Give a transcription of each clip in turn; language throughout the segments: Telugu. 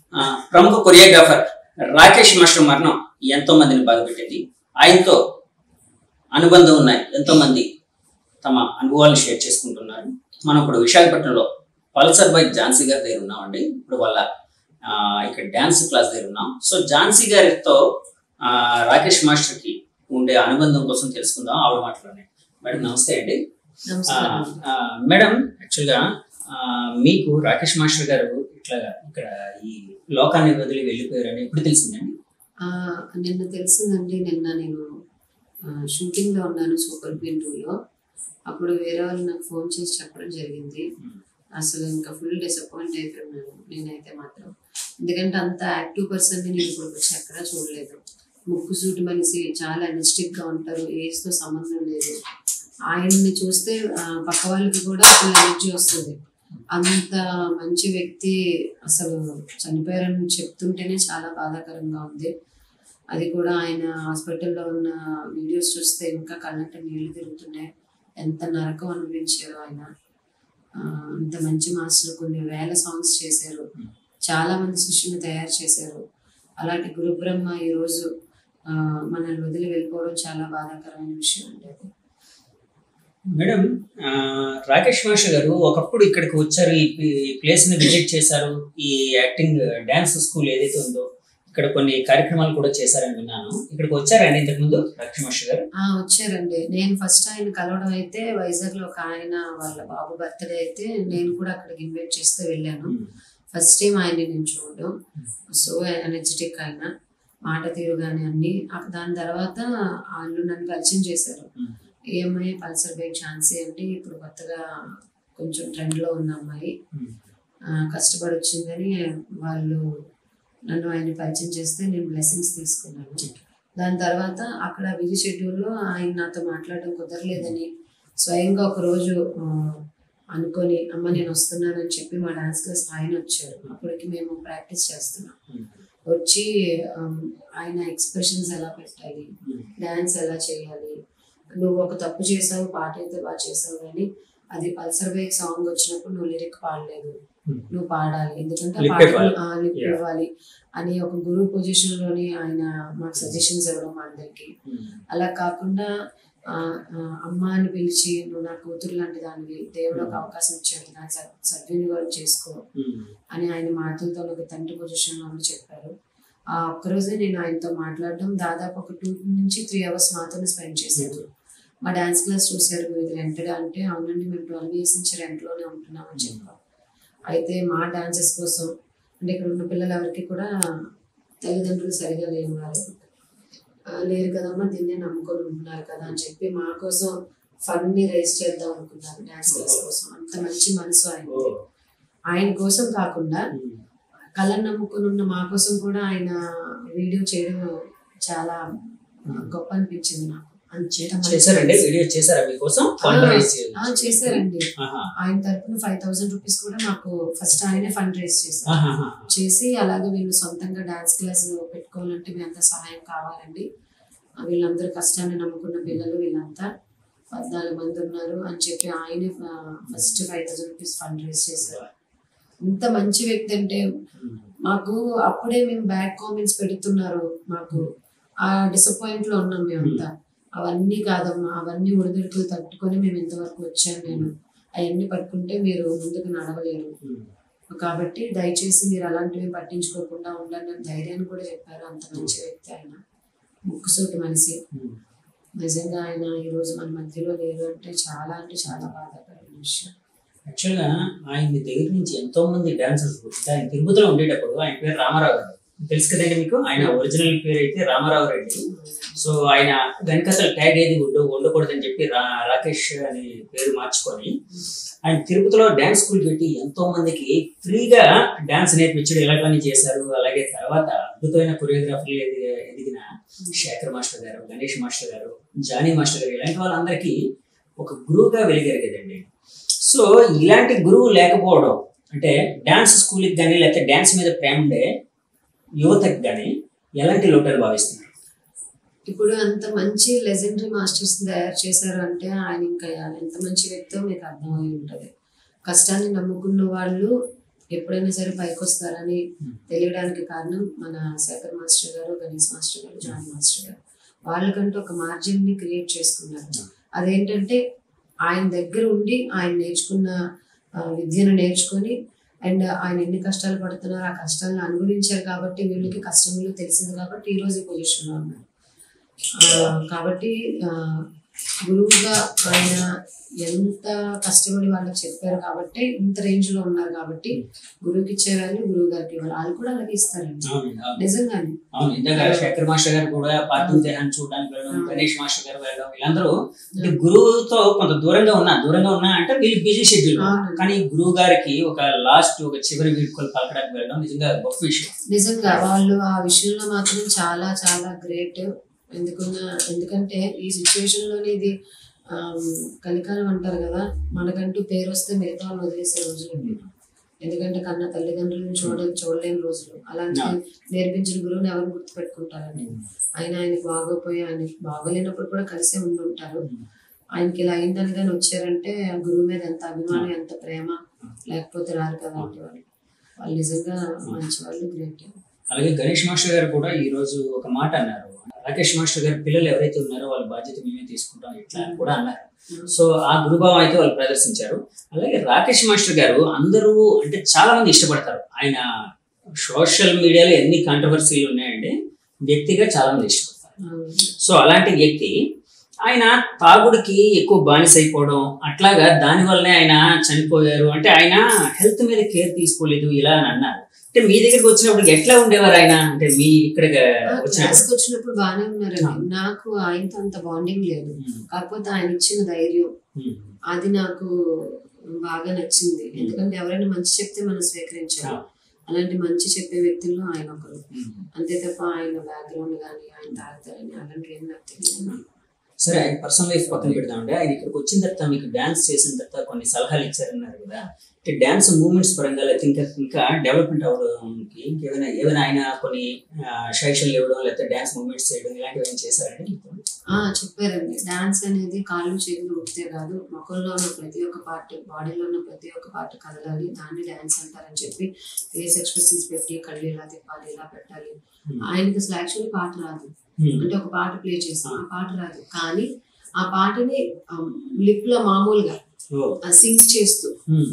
ఆ, ప్రముఖ కొరియోగ్రాఫర్ రాకేష్ మాస్టర్ మరణం ఎంతో మందిని బాధపెట్టింది ఆయనతో అనుబంధం ఉన్నాయి ఎంతో మంది తమ అనుభవాలను షేర్ చేసుకుంటున్నారు మనం ఇప్పుడు విశాఖపట్నంలో పల్సర్ బై ఝాన్సీ గారి దగ్గర ఉన్నామండి ఇప్పుడు వాళ్ళ ఆ, ఇక్కడ డ్యాన్స్ క్లాస్ దగ్గర ఉన్నాం సో ఝాన్సీ గారితో ఆ, రాకేష్ మాస్టర్కి ఉండే అనుబంధం కోసం తెలుసుకుందాం ఆవిడ మాటలోనే మేడం నమస్తే అండి ఆ, నమస్కారం ఆ, మేడం యాక్చువల్గా ఆ, మీకు రాకేష్ మాస్టర్ గారు ఇట్లా ఇక్కడ ఈ లోకాన్ని వదిలి వెళ్ళిపోయారని ఎప్పుడు తెలిసిందండి ఆ, నిన్న తెలిసిందండి నిన్న నేను షూటింగ్ లో ఉన్నాను సూపర్ క్వీన్ టూ లో అప్పుడు వేరే వాళ్ళు నాకు ఫోన్ చేసి చెప్పడం జరిగింది అసలు ఇంకా ఫుల్ డిసప్పాయింట్ అయిపోయినాను నేనైతే మాత్రం ఎందుకంటే అంత యాక్టివ్ పర్సన్ నేను ఇప్పుడు వచ్చి ఎక్కడా చూడలేదు ముక్కు సూటి మనిషి చాలా ఎనర్జెటిక్ గా ఉంటారు ఏజ్ తో సంబంధం లేదు ఆయన్ని చూస్తే ఆ, పక్క వాళ్ళకి కూడా ఫుల్ ఎనర్జీ వస్తుంది అంత మంచి వ్యక్తి అసలు చనిపోయారని చెప్తుంటేనే చాలా బాధాకరంగా ఉంది అది కూడా ఆయన హాస్పిటల్లో ఉన్న వీడియోస్ చూస్తే ఇంకా కళ్ళంట నీళ్లు తిరుగుతున్నాయి ఎంత నరకం అనిపించారు ఆయన ఆ, అంత మంచి మాస్టర్ కొన్ని వేల సాంగ్స్ చేశారు చాలా మంది శిష్యుని తయారు చేశారు అలాంటి గురు బ్రహ్మ ఈరోజు ఆ, మనల్ని వదిలి వెళ్ళిపోవడం చాలా బాధాకరమైన విషయం అండి అది మేడం ఆ, రాకేష్ మాస్టర్ గారు ఒకప్పుడు ఇక్కడికి వచ్చారు ఈ ప్లేస్ ని విజిట్ చేశారు ఈ యాక్టింగ్ డాన్స్ స్కూల్ ఏదైతే ఉందో ఇక్కడ కొన్ని కార్యక్రమాలు కూడా చేశారని విన్నాను ఇక్కడికి వచ్చారండి ఇంతకు ముందు రాకేష్ మాస్టర్ గారు ఆ వచ్చారండి నేను ఫస్ట్ ఆయన కలవడం అయితే వైజాగ్ లో ఒక ఆయన వాళ్ళ బాబు బర్త్డే అయితే నేను కూడా అక్కడికి ఇన్వైట్ చేస్తూ వెళ్ళాను ఫస్ట్ టైం ఆయన్ని నేను చూడడం సో ఎనర్జెటిక్ ఆయన మాట తీరు కానీ అన్ని ఆ- దాని తర్వాత వాళ్ళు నన్ను పరిచయం చేశారు Hmm. ఈ అమ్మాయి పల్సర్ బైక్ ఛాన్సీ అంటే ఇప్పుడు కొత్తగా కొంచెం ట్రెండ్ లో ఉన్న అమ్మాయి ఆ, కష్టపడి వచ్చిందని వాళ్ళు నన్ను ఆయన పరిచయం చేస్తే నేను బ్లెస్సింగ్స్ తీసుకున్నాను దాని తర్వాత అక్కడ బిజీ షెడ్యూల్లో ఆయన నాతో మాట్లాడడం కుదరలేదని స్వయంగా ఒక రోజు ఆ, అనుకొని అమ్మ నేను వస్తున్నానని చెప్పి మా డాన్స్ క్లాస్ ఆయన వచ్చారు అప్పటికి మేము ప్రాక్టీస్ చేస్తున్నాం వచ్చి ఆమ్, ఆయన ఎక్స్ప్రెషన్స్ ఎలా పెట్టాలి డాన్స్ ఎలా చేయాలి నువ్వు ఒక తప్పు చేసావు పాట అయితే బాగా చేసావు కానీ అది పల్సర్ బైక్ సాంగ్ వచ్చినప్పుడు నువ్వు లిరిక్ పాడలేదు Hmm. నువ్వు పాడాలి ఎందుకంటే Lip పాటలు ఇవ్వాలి. ఆ, lip Yeah. ఇవ్వాలి అని ఒక గురువు పొజిషన్ లోని ఆయన మాకు సజెషన్స్ ఇవ్వడం మా అందరికి అలా కాకుండా ఆ, ఆ, అమ్మ అని పిలిచి నువ్వు నా కూతురు లాంటి దానివి దేవుడు ఒక అవకాశం ఇచ్చాడు దాన్ని సద్- సద్వినియోగం చేసుకో అని ఆయన మాటలతో ఒక తండ్రి పొజిషన్ లో చెప్పారు ఆ ఒక్కరోజే నేను ఆయనతో మాట్లాడడం దాదాపు ఒక టూ నుంచి త్రీ అవర్స్ మాతోనే స్పెండ్ చేశాను మా డాన్స్ క్లాస్ చూశారు మీరు రెంటెడ్ అంటే అవునండి మేము ట్వెల్వ్ ఇయర్స్ నుంచి rent లోనే ఉంటున్నాం అని చెప్పాం అయితే మా డాన్సెస్ కోసం అంటే ఇక్కడ ఉన్న పిల్లలు ఎవరికి కూడా తల్లిదండ్రులు సరిగా లేని వారు ఆ, లేరు కదమ్మా దీన్నే నమ్ముకొని ఉంటున్నారు కదా అని చెప్పి మా కోసం ఫండ్ ని రేస్ చేద్దాం అనుకున్నారు డాన్స్ క్లాస్ కోసం అంత మంచి మనసు ఆయన ఆయన కోసం కాకుండా కళను నమ్ముకుని ఉన్న మా కోసం కూడా ఆయన వీడియో చేయడం చాలా ఆ, గొప్ప అనిపించింది నాకు అంత మంచి చేశారండి మనసు. వీడియో చేశారా మీకోసం ఫండ్ రైజ్ ఆ, చేశారండి ఆహా. ఆయన తరపున ఫైవ్ థౌసండ్ రూపీస్ కూడా మాకు ఫస్ట్ ఆయనే ఫండ్ రేస్ చేశారు ఆహాహా. చేసి అలాగే వీళ్ళు సొంతంగా డాన్స్ క్లాస్ పెట్టుకోవాలంటే మీ అంత సహాయం కావాలండి ఆ, వీళ్ళందరూ కష్టాన్ని నమ్ముకున్న పిల్లలు వీళ్ళంతా పద్నాలుగు మంది ఉన్నారు అని చెప్పి ఆయనే first five thousand rupees fund raise చేశారు ఇంత మంచి వ్యక్తి అంటే మాకు అప్పుడే మేము బ్యాడ్ కామెంట్స్ పెడుతున్నారు మాకు ఆ డిసప్పాయింట్ లో ఉన్నాం మేమంతా అవన్నీ కాదమ్మా అవన్నీ ఒడిదుడుకులు తట్టుకొని మేము ఇంతవరకు వచ్చాను నేను అవన్నీ పట్టుకుంటే మీరు ముందుకు నడవలేరు కాబట్టి దయచేసి మీరు అలాంటివి పట్టించుకోకుండా ఉండండి అని ధైర్యాన్ని కూడా చెప్పారు అంత మంచి వ్యక్తి ఆయన ముక్కుసూటి మనిషి నిజంగా ఆయన ఈ రోజు మన మధ్యలో లేరు అంటే చాలా అంటే చాలా బాధాకరమైన విషయం యాక్చువల్గా ఆయన దగ్గర నుంచి ఎంతో మంది డాన్సర్స్ ఆయన తిరుపతిలో ఉండేటప్పుడు ఆయన పేరు రామారావు గారు తెలుసు కదండి మీకు ఆయన ఒరిజినల్ పేరు అయితే రామారావు రెడ్డి సో ఆయన వెనకసలు ట్యాగ్ ఏది ఉండ ఉండకూడదని చెప్పి రా రాకేష్ అని పేరు మార్చుకొని ఆయన తిరుపతిలో డ్యాన్స్ స్కూల్ పెట్టి ఎంతో మందికి ఫ్రీగా డాన్స్ నేర్పించడం ఎలాగని చేశారు అలాగే తర్వాత అద్భుతమైన కొరియోగ్రాఫర్లు ఎదిగి ఎదిగిన Shekhar master garu Ganesh master garu Jani master garu ఇలాంటి వాళ్ళందరికీ ఒక గురువుగా వెలిగారు కదండి సో ఇలాంటి గురువు లేకపోవడం అంటే డాన్స్ స్కూల్కి కానీ లేకపోతే డాన్స్ మీద ప్రేమ ఉండే యువతకి కానీ ఎలాంటి లోటాలు భావిస్తున్నారు ఇప్పుడు అంత మంచి లెజెండరీ మాస్టర్స్ తయారు చేశారు అంటే ఆయన ఇంకా ఎంత మంచి వ్యక్తో మీకు అర్థమై ఉంటుంది కష్టాన్ని నమ్ముకున్న వాళ్ళు ఎప్పుడైనా సరే పైకి వస్తారని తెలియడానికి కారణం మన Shekhar master garu Ganesh master garu Jan master garu వాళ్ళకంటూ ఒక మార్జిన్ ని క్రియేట్ చేసుకున్నారు అదేంటంటే ఆయన దగ్గర ఉండి ఆయన నేర్చుకున్న ఆ, విద్యను నేర్చుకొని అండ్ ఆయన ఎన్ని కష్టాలు పడుతున్నారు ఆ కష్టాలను అనుభవించారు కాబట్టి వీళ్ళకి కష్టం విలువ తెలిసింది కాబట్టి ఈ రోజు ఈ పొజిషన్లో ఉన్నారు ఆ, కాబట్టి ఆ, గురువుగా ఆయన ఎంత కష్టపడి వాళ్ళకి చెప్పారు కాబట్టి ఇంత రేంజ్ లో ఉన్నారు కాబట్టి గురువుకి ఇచ్చే వాల్యూ గురువు గారికి ఇవ్వాలి వాళ్ళు కూడా అలాగే ఇస్తారండి అవును అవును. నిజంగానే అవును ఇందాక శేఖర్ మాస్టర్ గారు కూడా పార్థివ దేహాన్ని చూడడానికి వెళ్ళడం గణేష్ మాస్టర్ గారు వెళ్ళడం వీళ్ళందరూ అంటే గురువుతో కొంత దూరంగా ఉన్నా దూరంగా ఉన్నా అంటే వీళ్ళు బిజీ షెడ్యూల్ అవును. కానీ గురువు గారికి ఒక లాస్ట్ ఒక చివరి వీడ్కోలు పలకడానికి వెళ్ళడం నిజంగా గొప్ప విషయం నిజంగా వాళ్ళు ఆ విషయంలో మాత్రం చాలా చాలా గ్రేట్ ఎందుకున్నా ఎందుకంటే ఈ సిచ్యువేషన్ లోనే ఇది ఆమ్, కలికాలం అంటారు కదా మనకంటూ పేరు వస్తే మిగతా వాళ్ళు వదిలేసే రోజులు ఇవి. ఎందుకంటే కన్న తల్లిదండ్రులను చూడ చూడలేని రోజులు అలాంటి నేర్పించిన గురువుని ఎవరు గుర్తుపెట్టుకుంటారండి ఆయన ఆయనకి బాగోపోయి ఆయనకి బాగోలేనప్పుడు కూడా కలిసే ఉండి ఉంటారు ఆయనకి ఇలా అయిందని కానీ వచ్చారంటే ఆ గురువు మీద ఎంత అభిమానం ఎంత ప్రేమ లేకపోతే రారు కదా అంటే వాళ్ళు వాళ్ళు నిజంగా మంచి వాళ్ళు గ్రేట్ అలాగే గణేష్ మాస్టర్ గారు కూడా ఈ రోజు ఒక మాట అన్నారు రాకేష్ మాస్టర్ గారి పిల్లలు ఎవరైతే ఉన్నారో వాళ్ళ బాధ్యత మేమే తీసుకుంటాం ఇట్లా అని కూడా అన్నారు సో ఆ గురుభావం అయితే వాళ్ళు ప్రదర్శించారు అలాగే రాకేష్ మాస్టర్ గారు అందరూ అంటే చాలా మంది ఇష్టపడతారు ఆయన సోషల్ మీడియాలో ఎన్ని కాంట్రవర్సీలు ఉన్నాయండి వ్యక్తిగా చాలా మంది ఇష్టపడతారు సో అలాంటి వ్యక్తి ఆయన తాగుడికి ఎక్కువ బానిస అయిపోవడం అట్లాగా దాని వల్లనే ఆయన చనిపోయారు అంటే ఆయన హెల్త్ మీద కేర్ తీసుకోలేదు ఇలా అని అన్నారు అంటే మీ దగ్గరికి వచ్చినప్పుడు ఎట్లా ఉండేవారు ఆయన అంటే మీ ఇక్కడ వచ్చినప్పుడు క్లాస్కి వచ్చినప్పుడు బాగానే ఉన్నారండి నాకు ఆయనతో అంత బాండింగ్ లేదు కాకపోతే ఆయన ఇచ్చిన ధైర్యం అది నాకు బాగా నచ్చింది ఎందుకంటే ఎవరైనా మంచి చెప్తే మనం స్వీకరించాలి అలాంటి మంచి చెప్పే వ్యక్తుల్లో ఆయన ఒకరు అంతే తప్ప ఆయన బ్యాక్గ్రౌండ్ కానీ ఆయన తాగుతారని అలాంటివి ఏం నాకు తెలియదు సరే ఆయన పర్సనల్ లైఫ్ పక్కన పెడదామండి ఆయన ఇక్కడికి వచ్చిన తర్వాత మీకు డాన్స్ చేసిన తర్వాత కొన్ని సలహాలు ఇచ్చారన్నారు కదా అంటే డాన్స్ మూమెంట్స్ పరంగా లేకపోతే ఇంకా ఇంకా డెవలప్మెంట్ అవ్వడానికి ఇంకేమైనా ఏమైనా ఆయన కొన్ని సజెషన్లు ఇవ్వడం లేకపోతే డాన్స్ మూమెంట్స్ చేయడం ఇలాంటివి ఏమైనా చేశారండి ఆ చెప్పారండి డాన్స్ అనేది కాళ్ళు చేతులు ఉడితే కాదు ముఖంలో ఉన్న ప్రతి ఒక్క పార్ట్ బాడీలో ఉన్న ప్రతి ఒక్క పార్ట్ కదలాలి దాన్ని డాన్స్ అంటారని చెప్పి ఫేస్ ఎక్స్ప్రెషన్స్ పెట్టి కళ్ళు ఇలా తిప్పాలి ఇలా పెట్టాలి ఆయనకి అసలు యాక్చువల్లీ పాట రాదు అంటే ఒక పాట ప్లే చేస్తాం ఆ పాట రాదు కానీ ఆ పాటని లిప్ లో మామూలుగా ఓ సింగ్ చేస్తూ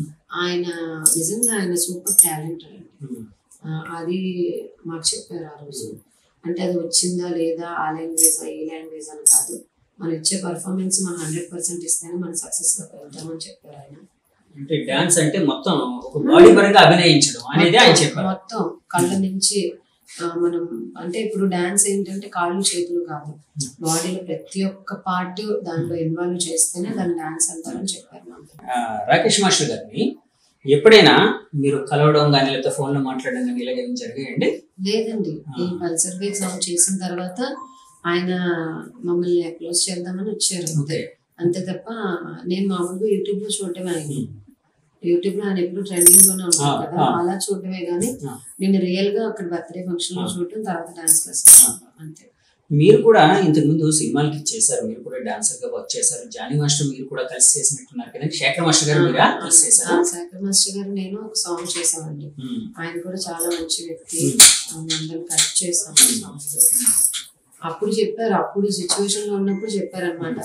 ఆయన నిజంగా ఆయన సూపర్ టాలెంట్ అండి ఆ, అది మాకు చెప్పారు ఆ రోజు అంటే అది వచ్చిందా లేదా ఆ లాంగ్వేజ్ ఈ లాంగ్వేజ్ అని కాదు మనం ఇచ్చే పర్ఫార్మెన్స్ మనం హండ్రెడ్ పర్సెంట్ ఇస్తేనే మనం సక్సెస్ గా వెళ్తామని చెప్పారు ఆయన అంటే డాన్స్ అంటే మొత్తం ఒక బాడీ పరంగా అభినయించడం అనేది ఆయన చెప్పారు మొత్తం కళ్ళ నుంచి ఆ, మనం అంటే ఇప్పుడు డాన్స్ ఏంటంటే కాళ్ళు చేతులు కాదు బాడీలో ప్రతి ఒక్క పార్ట్ దాంట్లో ఇన్వాల్వ్ చేస్తేనే దాన్ని డాన్స్ అంటారని చెప్పారు నాకు ఆ, రాకేష్ మాస్టర్ గారిని ఎప్పుడైనా మీరు కలవడం కానీ లేకపోతే ఫోన్ లో మాట్లాడడం కానీ ఇలాగ ఏమైనా జరిగాయండి లేదండి ఈ పల్సర్ బైక్ సాంగ్ చేసిన తర్వాత ఆయన మమ్మల్ని అప్రోచ్ చేద్దామని వచ్చారు అంతే ఓకే అంతే తప్ప నేను మామూలుగా యూట్యూబ్ లో చూడటమే ఆయన యూట్యూబ్ లో ఆయన ఎప్పుడు ట్రెండింగ్ లోనే ఉంటారు ఆ, కదా ఆ. అలా చూడటమే కానీ ఆ. నేను రియల్ గా అక్కడ బర్త్డే ఫంక్షన్ లో ఆ. చూడటం తర్వాత డాన్స్ క్లాస్ అంతే మీరు కూడా ఇంతకు ముందు సినిమాలకి చేశారు మీరు కూడా డాన్సర్ గా వర్క్ చేశారు జానీ మాస్టర్ మీరు కూడా కలిసి చేసినట్టున్నారు కదా శేఖర్ మాస్టర్ గారు మీరా కలిసి చేశారు శేఖర్ మాస్టర్ గారు నేను ఒక సాంగ్ చేసామండి ఆయన కూడా చాలా మంచి వ్యక్తి అందరం కరెక్ట్ చేసాం సాంగ్స్ అప్పుడు చెప్పారు అప్పుడు సిచ్యువేషన్ లో ఉన్నప్పుడు చెప్పారు అనమాట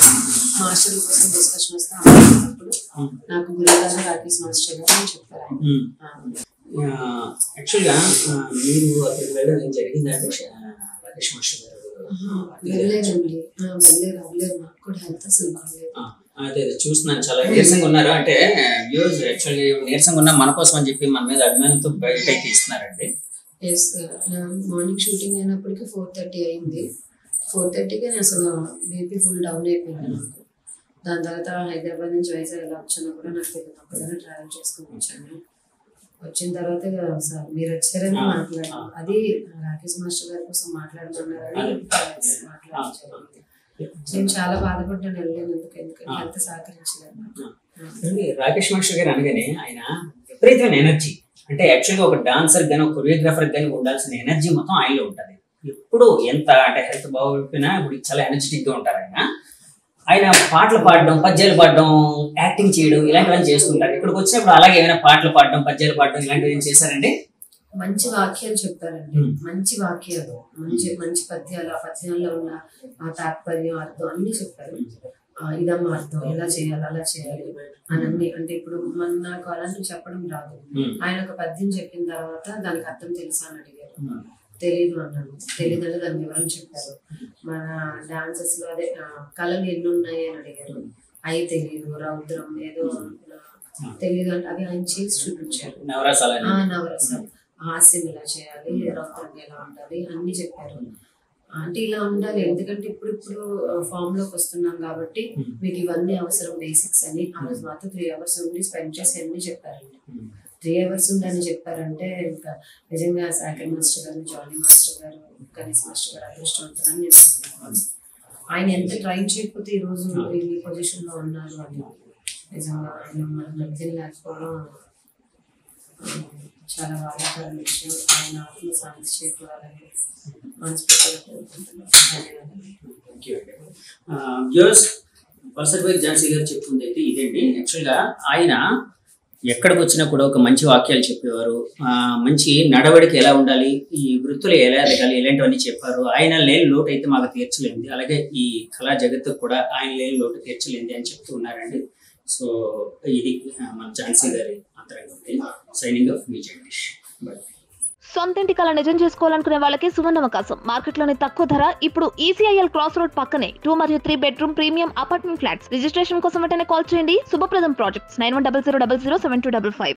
మాస్టర్ కోసం డిస్కషన్ వస్తే అప్పుడు నాకు గురువు గారు రాకేష్ మాస్టర్ గారు అని చెప్పారు ఆయన ఆ. యాక్చువల్గా మీరు అక్కడికి వెళ్ళడం ఏం జరిగిందంటే శ- రాకేష్ మాస్టర్ గారు ఆహా, వెళ్ళలేదండి ఆ, వెళ్ళలేదు అవ్వలేదు నాకు కూడా హెల్త్ అసలు బాగలేదు ఆ, అదే అదే చూస్తున్నాను చాలా నీరసంగా ఉన్నారు అంటే వ్యూస్ యాక్చువల్లీ నీరసంగా ఉన్న మన కోసం అని చెప్పి మన మీద అభిమానంతో బయట అయితే ఇస్తున్నారండి ఎస్ మార్నింగ్ షూటింగ్ అయినప్పటికీ ఫోర్ థర్టీ అయింది ఫోర్ థర్టీకి అసలు బీపీ ఫుల్ డౌన్ అయిపోయింది నాకు దాని తర్వాత హైదరాబాద్ నుంచి వైజాగ్ ఎలా వచ్చానో కూడా నాకు తెలియదు ఒక్కదాన్ని ట్రావెల్ చేసుకుని వచ్చాను వచ్చిన తర్వాత ఇక సార్ మీరు వచ్చారని ఆ, మాట్లాడాను ఆ. అది రాకేష్ మాస్టర్ గారి కోసం మాట్లాడుతున్నారని మాట్లాడాను నేను చాలా బాధపడ్డాను వెళ్ళాను ఎందుకు ఎందుకంటే ఆ. అంత సహకరించలేదు నాకు. ఆ. అండి రాకేష్ మాస్టర్ గారు అనగానే ఆయన విపరీతమైన ఎనర్జీ అంటే యాక్చువల్గా ఒక డాన్సర్ కానీ ఒక కొరియోగ్రాఫర్ కానీ ఉండాల్సిన ఎనర్జీ మొత్తం ఆయనలో ఉంటుంది ఎప్పుడు ఎంత అంటే హెల్త్ బాగోకపోయినా ఇప్పుడు చాలా ఎనర్జెటిక్ గా ఉంటారు ఆయన ఆయన పాటలు పాడడం పద్యాలు పాడడం యాక్టింగ్ చేయడం ఇలాంటివన్నీ చేస్తుంటారు ఇక్కడికి వచ్చినప్పుడు అలాగే ఏమైనా పాటలు పాడడం పద్యాలు పాడడం ఇలాంటివి ఏం చేశారండి మంచి వాక్యాలు చెప్పారండి Hmm. మంచి వాక్యాలు మంచి మంచి పద్యాలు ఆ పద్యాల్లో ఉన్న ఆ తాత్పర్యం అర్థం అన్ని చెప్పారు ఆ, ఇదమ్మా అర్థం ఎలా చేయాలి అలా చేయాలి అని అన్ని అంటే ఇప్పుడు మన నాకు అలాంటివి చెప్పడం రాదు ఆయన ఒక పద్యం చెప్పిన తర్వాత దానికి అర్థం తెలుసా అని అడిగారు తెలియదు అన్నాను తెలియదు అంటే దాని వివరం చెప్పారు మన డాన్సెస్ లో అదే ఆ, కళలు ఎన్ని ఉన్నాయి అని అడిగారు అవి తెలియదు రౌద్రం ఏదో ఆ, తెలియదు అంటే అవి ఆయన చేసి చూపించారు నవరసాలని ఆ నవరసాలు హాస్యం ఎలా చేయాలి రౌద్రం ఎలా ఉండాలి అన్ని చెప్పారు అంటే ఇలా ఉండాలి ఎందుకంటే ఇప్పుడు ఇప్పుడు ఫామ్ లోకి వస్తున్నాం కాబట్టి మీకు ఇవన్నీ అవసరం బేసిక్స్ అని ఆ రోజు మాత్రం త్రీ అవర్స్ ఉండి స్పెండ్ చేసి అన్ని చెప్పారండి త్రీ అవర్స్ ఉండని చెప్పారంటే ఇంకా నిజంగా సాకర్ master garu Jani master garu Ganesh master గారు అదృష్టవంతులని నేను అనుకుంటున్నాను ఆయన ఎంత ట్రై చేయకపోతే ఈ రోజు ఈ పొజిషన్ లో ఉన్నారు అని నిజంగా ఆయన మన మధ్య లేకపోవడం ఆ, చాలా బాధాకరమైన విషయం ఆయన ఆత్మ శాంతి చేకూరాలని మనస్ఫూర్తిగా కోరుకుంటున్నాను ధన్యవాదాలు వ్యూస్ పల్సర్ బైక్ ఝాన్సీ గారు చెప్తుంది అయితే ఇదండి యాక్చువల్గా ఆయన ఎక్కడికి వచ్చినా కూడా ఒక మంచి వాక్యాలు చెప్పేవారు ఆ, మంచి నడవడికి ఎలా ఉండాలి ఈ వృత్తులు ఎలా ఎదగాలి ఇలాంటివన్నీ చెప్పారు ఆయన లేని లోటు అయితే మాకు తీర్చలేంది అలాగే ఈ కళా జగత్తుకు కూడా ఆయన లేని లోటు తీర్చలేంది అని చెప్తూ ఉన్నారండి సో ఇది ఆ, మన ఝాన్సీ గారి అంతరంగం సైనింగ్ ఆఫ్ మీ జగదీష్ బై సొంతింటి కళ నిజం చేసుకోవాలనుకునే వాళ్ళకి సువర్ణ అవకాశం మార్కెట్లోని తక్కువ ధర ఇప్పుడు ఈసీఐఎల్ క్రాస్ రోడ్ పక్కనే టూ మరియు three bedroom premium apartment flats registration కోసం వెంటనే కాల్ చేయండి Shubhapradam projects nine one double zero double zero seven two double five